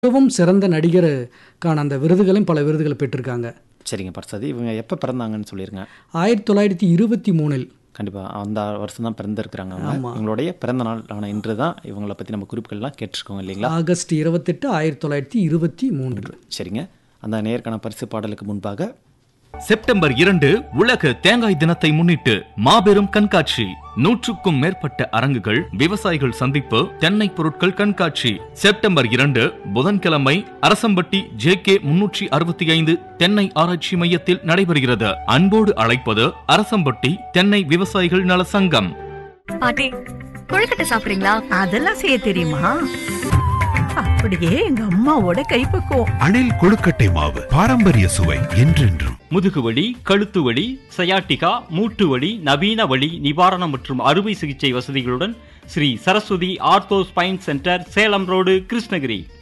மிகவும் சிறந்த நடிகருக்கான அந்த விருதுகளையும் பல விருதுகளை பெற்றிருக்காங்க சரிங்க பர்சதி இவங்க எப்போ பிறந்தாங்கன்னு சொல்லிருங்க ஆயிரத்தி தொள்ளாயிரத்தி இருபத்தி மூணில் கண்டிப்பாக அந்த வருஷம் தான் பிறந்திருக்கிறாங்க அவங்க ஆமா. இவங்களுடைய பிறந்த நாள் ஆன இன்று தான் இவங்களை பற்றி நம்ம குறிப்புகள்லாம் கேட்டிருக்கோம் இல்லைங்களா ஆகஸ்ட் இருபத்தெட்டு ஆயிரத்தி தொள்ளாயிரத்தி இருபத்தி மூன்று சரிங்க அந்த நேர்காண பரிசு பாடலுக்கு முன்பாக செப்டம்பர் இரண்டு உலக தேங்காய் தினத்தை முன்னிட்டு மாபெரும் கண்காட்சி நூற்றுக்கும் மேற்பட்ட அரங்குகள் விவசாயிகள் சந்திப்பு தென்னை பொருட்கள் கண்காட்சி செப்டம்பர் இரண்டு புதன்கிழமை அரசம்பட்டி ஜே கே முன்னூற்றி அறுபத்தி ஐந்து தென்னை ஆராய்ச்சி மையத்தில் நடைபெறுகிறது அன்போடு அழைப்பது அரசம்பட்டி தென்னை விவசாயிகள் நல சங்கம் பாட்டி கொழுக்கட்டை சாப்பிடுறீங்களா அதெல்லாம் செய்ய தெரியுமா அப்படியே எங்க அம்மாவோட கைப்பக்குவம் அணில் கொழுக்கட்டை மாவு பாரம்பரிய சுவை என்றென்றும் முதுகுவலி கழுத்து வலி சயாட்டிகா மூட்டு வலி நவீன வலி நிவாரணம் மற்றும் அறுவை சிகிச்சை வசதிகளுடன் Sri Saraswathi ortho spine centre Salem road Krishnagiri